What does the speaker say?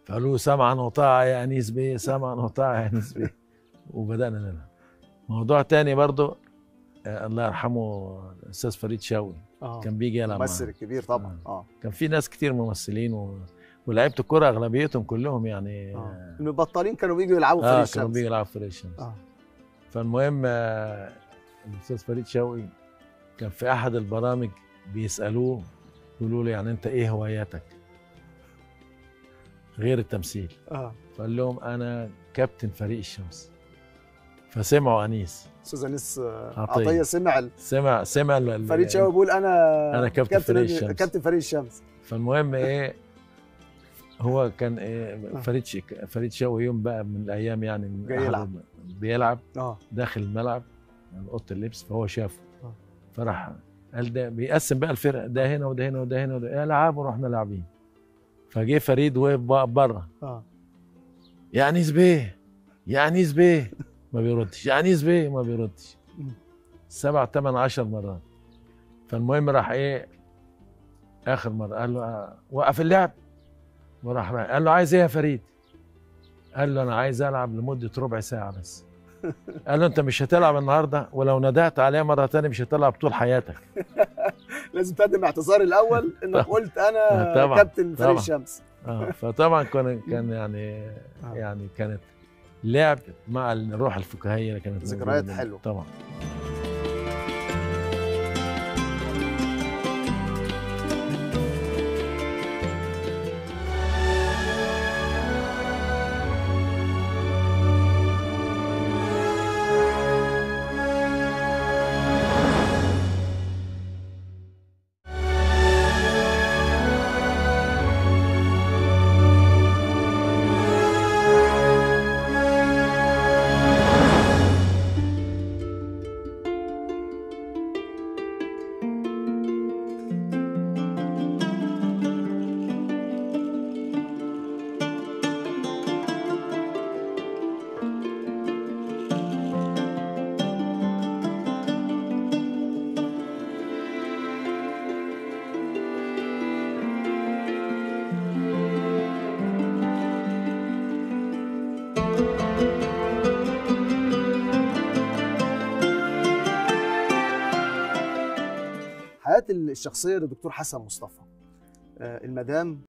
فقالوا سمعا وطاعة يا أنيس بيه سمعا وطاعة يا أنيس بيه وبدأنا نلعب موضوع تاني برضو آه الله يرحمه الأستاذ فريد شوقي اه كان بيجي يلعب الممثل معانا الكبير طبعا اه كان في ناس كتير ممثلين و... ولعيبة الكرة أغلبيتهم كلهم يعني اه المبطلين كانوا بيجوا يلعبوا في اه فريق كانوا الشمس بيجوا يلعبوا في فريق الشمس اه فالمهم آه، الاستاذ فريد شوقي كان في احد البرامج بيسالوه يقولوا له يعني انت ايه هواياتك غير التمثيل اه فقال لهم انا كابتن فريق الشمس فسمعوا انيس استاذ انيس آه، عطية. عطيه سمع ال- سمع سمع ال- ال- فريد شوقي بيقول انا أنا كابتن فريق الشمس. كابتن فريق الشمس فالمهم ايه هو كان إيه فريد ش... فريد شوقي يوم بقى من الايام يعني من جاي أحد يلعب. بيلعب اه داخل الملعب من اوضه اللبس فهو شافه آه. فراح قال ده بيقسم بقى الفرق ده هنا وده هنا وده هنا وده العاب ورحنا لاعبين فجه فريد وقف بقى بره اه يا انيس بيه يا انيس بيه ما بيردش يا انيس بيه ما بيردش مم. سبع ثمان عشر مرات فالمهم راح ايه اخر مره قال له آه، وقف اللعب وراح رايح. قال له عايز ايه يا فريد قال له انا عايز العب لمده ربع ساعه بس قال له انت مش هتلعب النهارده ولو ندهت عليه مره تانية مش هتلعب طول حياتك لازم تقدم اعتذار الاول انك طبعا. قلت انا طبعا. كابتن فريق طبعا. الشمس اه فطبعا كان كان يعني آه. يعني كانت لعب مع الروح الفكاهيه اللي كانت ذكريات موجودة. حلوة. طبعا حياه الشخصيه للدكتور حسن مصطفى آه، المدام